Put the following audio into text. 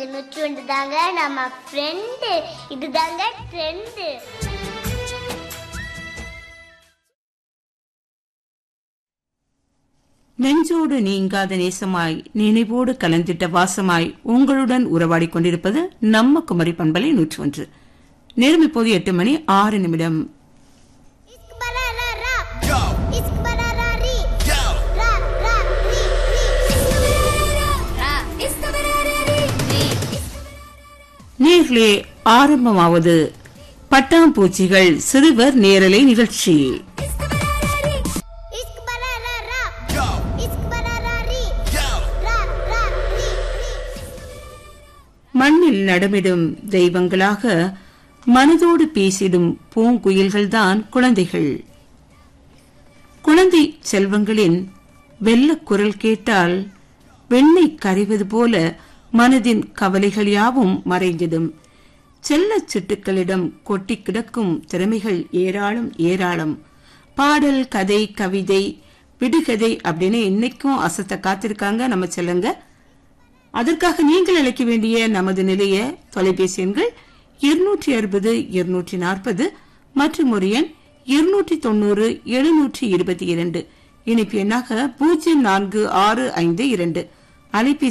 பண்பலை நூற்றி ஒன்று தாங்க நம்ம ஃப்ரெண்டு இதுதாங்க ட்ரெண்டு நெஞ்சோடு நீங்காத நேசமாய் நினைவோடு கலந்திட்ட வாசமாய் உங்களுடன் உறவாடிக் கொண்டிருப்பது நம்ம குமரி பண்பலை நூற்றி ஒன்று நேரம் இப்போது எட்டு மணி ஆறு நிமிடம் இஸ்க் பரா ரா ரா இஸ்க் பரா ரா ரி ரா ரா ரி ரி நேர்களே ஆரம்பமாவது பட்டாம்பூச்சிகள் சிறுவர் நேரலை நிகழ்ச்சி இஸ்க் பரா ரா ரா இஸ்க் பரா ரா ரி ரா ரா ரி ரி மண்ணில் நடமிடும் தெய்வங்களாக மனதோடு பேசிடும் பூங்குயில்கள்தான் குழந்தைகள் குழந்தை செல்வங்களின் வெள்ளக் குரல் கேட்டால் வெண்ணெய் கரைவது போல மனதின் கவலைகள் யாவும் மறைந்திடும் செல்லச் சிட்டுக்களிடம் கொட்டி கிடக்கும் திறமைகள் ஏராளம் ஏராளம் பாடல் கதை கவிதை விடுகதை அப்படின்னு இன்னைக்கும் அசத்த காத்திருக்காங்க நம்ம செல்லுங்க அதற்காக நீங்கள் அழைக்க வேண்டிய நமது நிலைய தொலைபேசி எண்கள் இருநூற்றி அறுபது இருநூற்றி நாற்பது மற்றும் ஒரு எண் இருநூற்றி தொண்ணூறு எழுநூற்றி இருபத்தி இரண்டு இணைப்பு எண்ணாக பூஜ்ஜியம் நான்கு ஆறு ஐந்து இரண்டு அலைபேசி